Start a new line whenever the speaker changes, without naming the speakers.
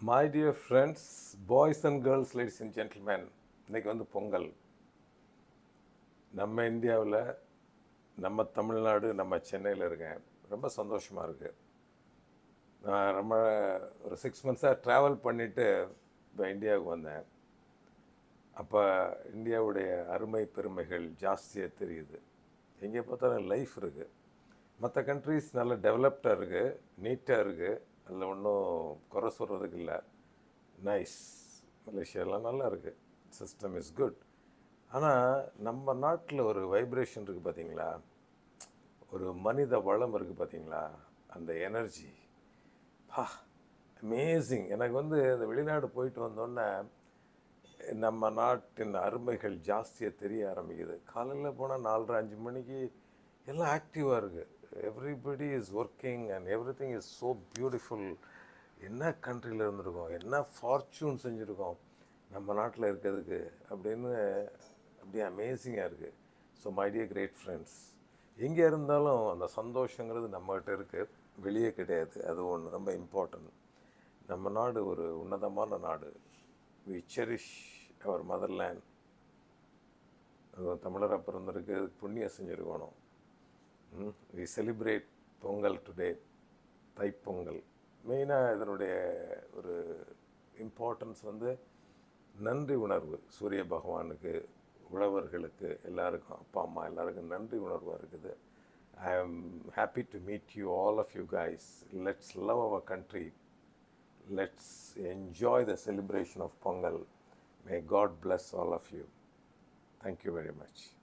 My dear friends boys and girls ladies and gentleman இன்னைக்கு வந்து பொங்கல் நம்ம இந்தியாவில் நம்ம தமிழ்நாடு நம்ம சென்னையில் இருக்கேன் ரொம்ப சந்தோஷமாக இருக்குது நான் ரொம்ப ஒரு சிக்ஸ் மந்த்ஸாக ட்ராவல் பண்ணிவிட்டு இப்போ இந்தியாவுக்கு வந்தேன் அப்போ இந்தியாவுடைய அருமை பெருமைகள் ஜாஸ்தியாக தெரியுது எங்கே பார்த்தாலும் லைஃப் இருக்குது மற்ற கண்ட்ரீஸ் நல்ல டெவலப்டாக இருக்குது நீட்டாக இருக்குது அதில் ஒன்றும் குறை சொல்கிறதுக்கு இல்லை நைஸ் மலேசியாலாம் நல்லா இருக்குது சிஸ்டம் இஸ் குட் ஆனால் நம்ம நாட்டில் ஒரு வைப்ரேஷன் இருக்குது பார்த்தீங்களா ஒரு மனித வளம் இருக்குது பார்த்தீங்களா அந்த எனர்ஜி பா அமேசிங் எனக்கு வந்து இந்த வெளிநாடு போயிட்டு வந்தோடனே நம்ம நாட்டின் அருமைகள் ஜாஸ்தியாக தெரிய ஆரம்பிக்குது காலையில் போனால் நாலரை அஞ்சு மணிக்கு எல்லாம் ஆக்டிவாக இருக்குது everybody is working and everything is so beautiful என்ன கண்ட்ரியில் இருந்திருக்கோம் என்ன ஃபார்ச்சூன் செஞ்சுருக்கோம் நம்ம நாட்டில் இருக்கிறதுக்கு அப்படின்னு அப்படியே அமேசிங்காக இருக்குது so my dear great friends எங்கே இருந்தாலும் அந்த சந்தோஷங்கிறது நம்மகிட்ட இருக்குது வெளியே கிடையாது அது ஒன்று ரொம்ப இம்பார்ட்டன்ட் நம்ம நாடு ஒரு உன்னதமான நாடு வி செரிஷ் அவர் மதர்லேண்ட் அதுவும் தமிழராக பிறந்திருக்கு அதுக்கு புண்ணியம் செஞ்சுருக்கணும் we celebrate Pongal today Thai Pongal மெயினாக இதனுடைய ஒரு இம்பார்ட்டன்ஸ் வந்து நன்றி உணர்வு சூரிய பகவானுக்கு உழவர்களுக்கு எல்லாருக்கும் அப்பா அம்மா எல்லாருக்கும் நன்றி உணர்வாக இருக்குது I am happy to meet you all of you guys let's love our country let's enjoy the celebration of Pongal. May God bless all of you. Thank you very much.